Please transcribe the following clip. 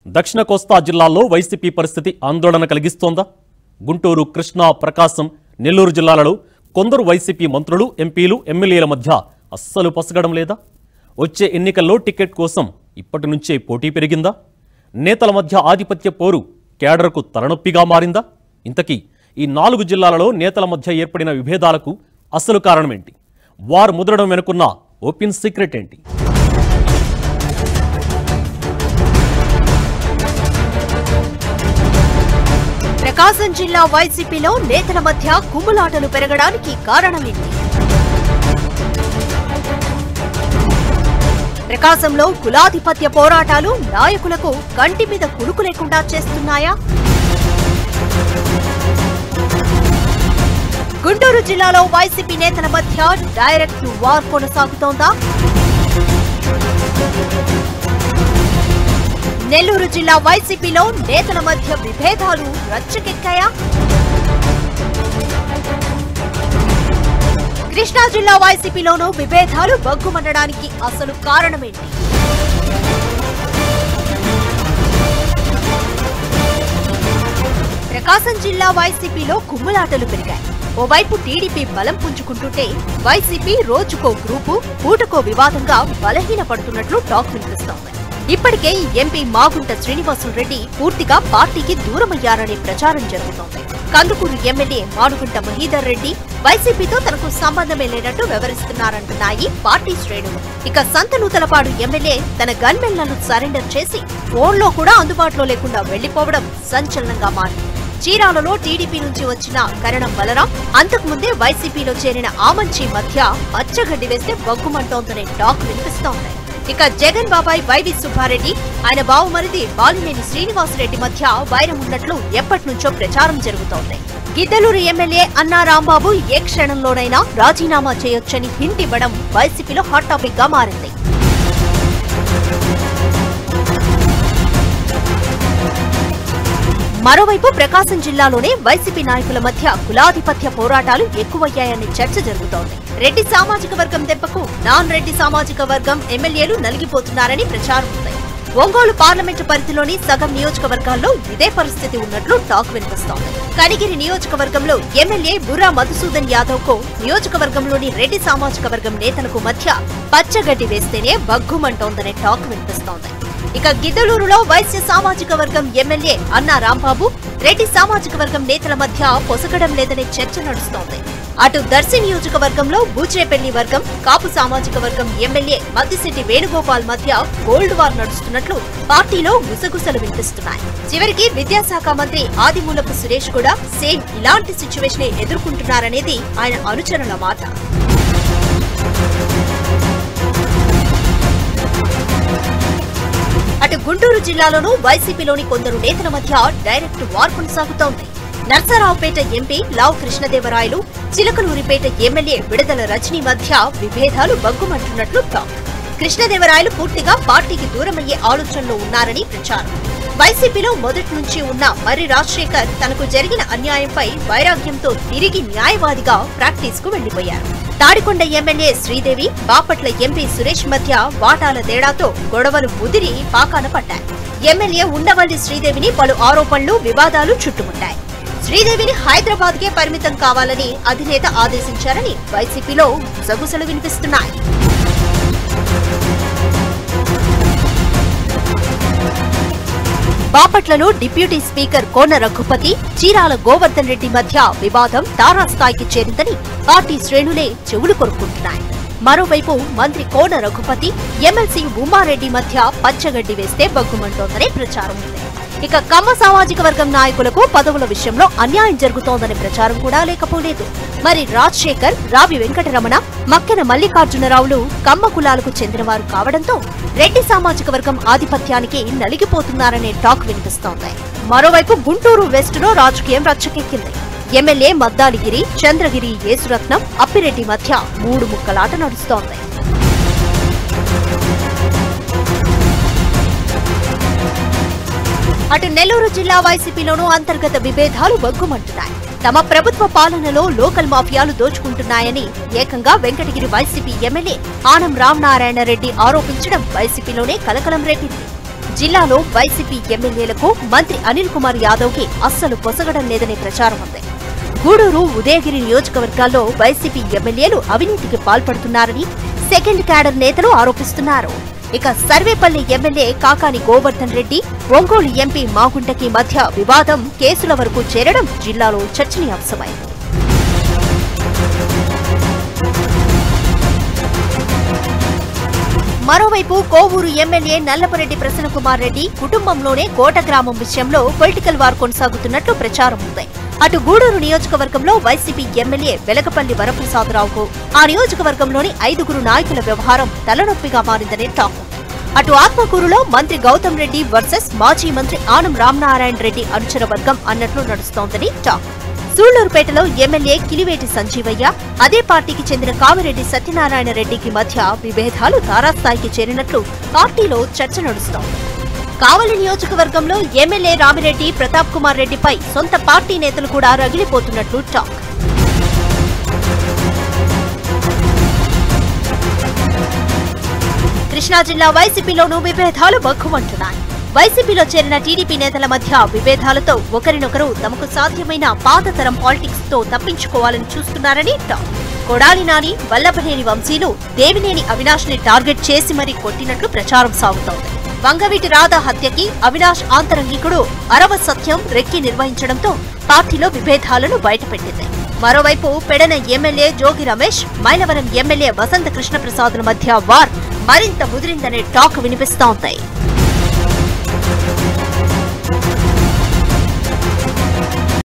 దక్షిణ కోస్తా జిల్లాల్లో వైసీపీ పరిస్థితి ఆందోళన కలిగిస్తోందా గుంటూరు కృష్ణా ప్రకాశం నెల్లూరు జిల్లాలలో కొందరు వైసీపీ మంత్రులు ఎంపీలు ఎమ్మెల్యేల మధ్య అస్సలు పసగడం లేదా వచ్చే ఎన్నికల్లో టికెట్ కోసం ఇప్పటి నుంచే పోటీ పెరిగిందా నేతల మధ్య ఆధిపత్య పోరు కేడర్కు తలనొప్పిగా మారిందా ఇంతకీ ఈ నాలుగు జిల్లాలలో నేతల మధ్య ఏర్పడిన విభేదాలకు అసలు కారణమేంటి వారు ముదరడం వెనుకున్న ఓపెన్ సీక్రెట్ ఏంటి ప్రకాశం జిల్లా వైసీపీలో నేతల మధ్య కుమ్ములాటలు పెరగడానికి కారణమేంటి ప్రకాశంలో కులాధిపత్య పోరాటాలు నాయకులకు కంటి మీద కునుకు లేకుండా చేస్తున్నాయా గుంటూరు జిల్లాలో వైసీపీ నేతల మధ్య డైరెక్ట్ వార్ కొనసాగుతోందా నెల్లూరు జిల్లా వైసీపీలో నేతల మధ్య విభేదాలు రచ్చకెక్కాయా కృష్ణా జిల్లా వైసీపీలోనూ విభేదాలు బగ్గుమనడానికి అసలు కారణమేంటి ప్రకాశం జిల్లా వైసీపీలో కుమ్ములాటలు పెరిగాయి ఓవైపు టీడీపీ బలం పుంజుకుంటుంటే వైసీపీ రోజుకో గ్రూపు పూటకో వివాదంగా బలహీనపడుతున్నట్లు టాక్ వినిపిస్తోంది ఇప్పటికే ఎంపీ మాగుంట శ్రీనివాసులు రెడ్డి పూర్తిగా పార్టీకి దూరమయ్యారనే ప్రచారం జరుగుతోంది కందుకూరు ఎమ్మెల్యే మానుగుంట మహీధర్ రెడ్డి వైసీపీతో తనకు సంబంధమే లేనట్టు వివరిస్తున్నారంటున్నాయి పార్టీ శ్రేణులు ఇక సంతనూతలపాడు ఎమ్మెల్యే తన గన్మెన్లను సరెండర్ చేసి ఫోన్లో కూడా అందుబాటులో లేకుండా వెళ్లిపోవడం సంచలనంగా మారింది చీరాలలో టీడీపీ నుంచి వచ్చిన కరణం బలరాం అంతకుముందే వైసీపీలో చేరిన ఆమంచి మధ్య పచ్చగడ్డి వేస్తే బగ్గుమంటోందనే టాక్ వినిపిస్తోంది ఇక జగన్ బాబాయ్ వైవి సుబ్బారెడ్డి ఆయన బావుమరిది బాలినేని శ్రీనివాసరెడ్డి మధ్య వైరం ఉన్నట్లు ఎప్పటి నుంచో ప్రచారం జరుగుతోంది గిద్దలూరు ఎమ్మెల్యే అన్నా రాంబాబు ఏ క్షణంలోనైనా రాజీనామా చేయొచ్చని హింట్ ఇవ్వడం వైసీపీలో హాట్ టాపిక్ గా మారింది మరోవైపు ప్రకాశం జిల్లాలోనే వైసీపీ నాయకుల మధ్య కులాధిపత్య పోరాటాలు ఎక్కువయ్యాయనే చర్చ జరుగుతోంది రెడ్డి సామాజిక వర్గం దెబ్బకు నాన్ రెడ్డి సామాజిక వర్గం ఎమ్మెల్యేలు నలిగిపోతున్నారని ప్రచారం ఉంది ఒంగోలు పార్లమెంటు పరిధిలోని సగం నియోజకవర్గాల్లో ఇదే పరిస్థితి ఉన్నట్లు టాక్ వినిపిస్తోంది కనిగిరి నియోజకవర్గంలో ఎమ్మెల్యే బుర్రా మధుసూదన్ యాదవ్ కు నియోజకవర్గంలోని రెడ్డి సామాజిక వర్గం నేతలకు మధ్య పచ్చగడ్డి వేస్తేనే బగ్గుమంటోందనే టాక్ వినిపిస్తోంది ఇక గిద్దలూరులో వైశ్య సామాజిక వర్గం ఎమ్మెల్యే అన్నా రాంబాబు రెడ్డి సామాజిక వర్గం నేతల మధ్య పొసగడం లేదనే చర్చ నడుస్తోంది అటు దర్శి నియోజకవర్గంలో బూచేపల్లి వర్గం కాపు సామాజిక వర్గం ఎమ్మెల్యే మద్దిశెట్టి వేణుగోపాల్ మధ్య గోల్డ్ వార్ నడుస్తున్నట్లు పార్టీలో గుసగుసలు వినిపిస్తున్నాయి చివరికి విద్యాశాఖ మంత్రి ఆదిమూలపు సురేష్ కూడా సేమ్ ఇలాంటి సిచ్యువేషన్ ఎదుర్కొంటున్నారనేది ఆయన అనుచరుల మాట అటు గుంటూరు జిల్లాలోనూ వైసీపీలోని కొందరు నేతల మధ్య డైరెక్ట్ వార్ కొనసాగుతోంది నర్సరావుపేట ఎంపీ లావు కృష్ణదేవరాయలు చిలకలూరిపేట ఎమ్మెల్యే విడుదల రజనీ మధ్య విభేదాలు బగ్గుమంటున్నట్లు టాక్ కృష్ణదేవరాయలు పూర్తిగా పార్టీకి దూరమయ్యే ఆలోచనలో ఉన్నారని ప్రచారం వైసీపీలో మొదటి నుంచి ఉన్న మర్రి రాజశేఖర్ తనకు జరిగిన అన్యాయంపై వైరాగ్యంతో తిరిగి న్యాయవాదిగా ప్రాక్టీస్ కు వెళ్లిపోయారు తాడికొండ ఎమ్మెల్యే శ్రీదేవి బాపట్ల ఎంపీ సురేష్ మధ్య వాటాల తేడాతో గొడవలు ముదిరి పాకాన పడ్డాయి ఎమ్మెల్యే ఉండవల్లి శ్రీదేవిని పలు ఆరోపణలు వివాదాలు చుట్టుముట్టాయి శ్రీదేవిని హైదరాబాద్ కే పరిమితం కావాలని అధినేత ఆదేశించారని వైసీపీలో గుసగుసలు వినిపిస్తున్నాయి బాపట్లలో డిప్యూటీ స్పీకర్ కోన రఘుపతి చీరాల గోవర్ధన్ రెడ్డి మధ్య వివాదం తారాస్థాయికి చేరిందని పార్టీ శ్రేణులే చెవులు కొరుక్కుంటున్నాయి మరోవైపు మంత్రి కోన రఘుపతి ఎమ్మెల్సీ ఉమారెడ్డి మధ్య పచ్చగడ్డి వేస్తే బగ్గుమంటోందనే ప్రచారం ఉంది ఇక కమ్మ సామాజిక వర్గం నాయకులకు పదవుల విషయంలో అన్యాయం జరుగుతోందనే ప్రచారం కూడా లేకపోలేదు మరి రాజశేఖర్ రావి వెంకటరమణ మక్కెన మల్లికార్జునరావులు కమ్మ కులాలకు చెందినవారు కావడంతో రెడ్డి సామాజిక వర్గం ఆధిపత్యానికి నలిగిపోతున్నారనే టాక్ వినిపిస్తోంది మరోవైపు గుంటూరు వెస్ట్ లో రాజకీయం రచ్చకెక్కింది ఎమ్మెల్యే మద్దాలిగిరి చంద్రగిరి యేసురత్నం అప్పిరెడ్డి మధ్య మూడు ముక్కలాట నడుస్తోంది అటు నెల్లూరు జిల్లా వైసీపీలోనూ అంతర్గత విభేదాలు బగ్గుమంటున్నాయి తమ ప్రభుత్వ పాలనలో లోకల్ మాఫియాలు దోచుకుంటున్నాయని ఏకంగా వెంకటగిరి వైసీపీ ఎమ్మెల్యే ఆనం రామనారాయణ రెడ్డి ఆరోపించడం వైసీపీలోనే కలకలం రేపింది జిల్లాలో వైసీపీ ఎమ్మెల్యేలకు మంత్రి అనిల్ కుమార్ యాదవ్ కి అస్సలు పొసగడం లేదనే ప్రచారం ఉంది గూడూరు ఉదయగిరి నియోజకవర్గాల్లో వైసీపీ ఎమ్మెల్యేలు అవినీతికి పాల్పడుతున్నారని సెకండ్ క్యాడర్ నేతలు ఆరోపిస్తున్నారు ఇక సర్వేపల్లి ఎమ్మెల్యే కాకాని గోవర్ధన్ రెడ్డి ఒంగోలు ఎంపీ మాగుంటకి మధ్య వివాదం కేసుల వరకు చేరడం జిల్లాలో చర్చనీయాంశమైంది మరోవైపు కోవూరు ఎమ్మెల్యే నల్లపరెడ్డి ప్రసన్నకుమార్ రెడ్డి కుటుంబంలోనే కోట గ్రామం విషయంలో పొలిటికల్ వార్ కొనసాగుతున్నట్లు ప్రచారం ఉంది అటు గూడూరు నియోజకవర్గంలో వైసీపీ ఎమ్మెల్యే వెలకపల్లి వరప్రసాదరావుకు ఆ నియోజకవర్గంలోని ఐదుగురు నాయకుల వ్యవహారం తలనొప్పిగా మారిందనే టాక్ అటు ఆత్మకూరులో మంత్రి గౌతమ్ రెడ్డి వర్సెస్ మాజీ మంత్రి ఆనం రామనారాయణ రెడ్డి అనుచర వర్గం అన్నట్లు నడుస్తోందని టాక్ సూళ్లూరుపేటలో ఎమ్మెల్యే కిలివేటి సంజీవయ్య అదే పార్టీకి చెందిన కామిరెడ్డి సత్యనారాయణ రెడ్డికి మధ్య విభేదాలు తారాస్థాయికి చేరినట్లు పార్టీలో చర్చ నడుస్తోంది కావలి నియోజకవర్గంలో ఎమ్మెల్యే రామిరెడ్డి ప్రతాప్ కుమార్ రెడ్డిపై సొంత పార్టీ నేతలు కూడా రగిలిపోతున్నట్లు టాక్ కృష్ణా జిల్లా వైసీపీలోనూ విభేదాలు బగ్గుమంటున్నాయి వైసీపీలో చేరిన టీడీపీ నేతల మధ్య విభేదాలతో ఒకరినొకరు తమకు సాధ్యమైన పాత తరం పాలిటిక్స్ తో తప్పించుకోవాలని చూస్తున్నారని టాక్ కొడాలి నాని వల్లభనేని వంశీలు దేవినేని అవినాష్ ని టార్గెట్ చేసి మరీ కొట్టినట్లు ప్రచారం సాగుతోంది వంగవీటి రాధ హత్యకి అవినాష్ ఆంతరంగికుడు అరవ సత్యం రెక్కి నిర్వహించడంతో పార్టీలో విభేదాలను బయటపెట్టింది మరోవైపు పెడన ఎమ్మెల్యే జోగి రమేష్ మైలవరం ఎమ్మెల్యే వసంత కృష్ణప్రసాద్ల మధ్య వార్ మరింత ముదిరిందనే టాక్ వినిపిస్తోంది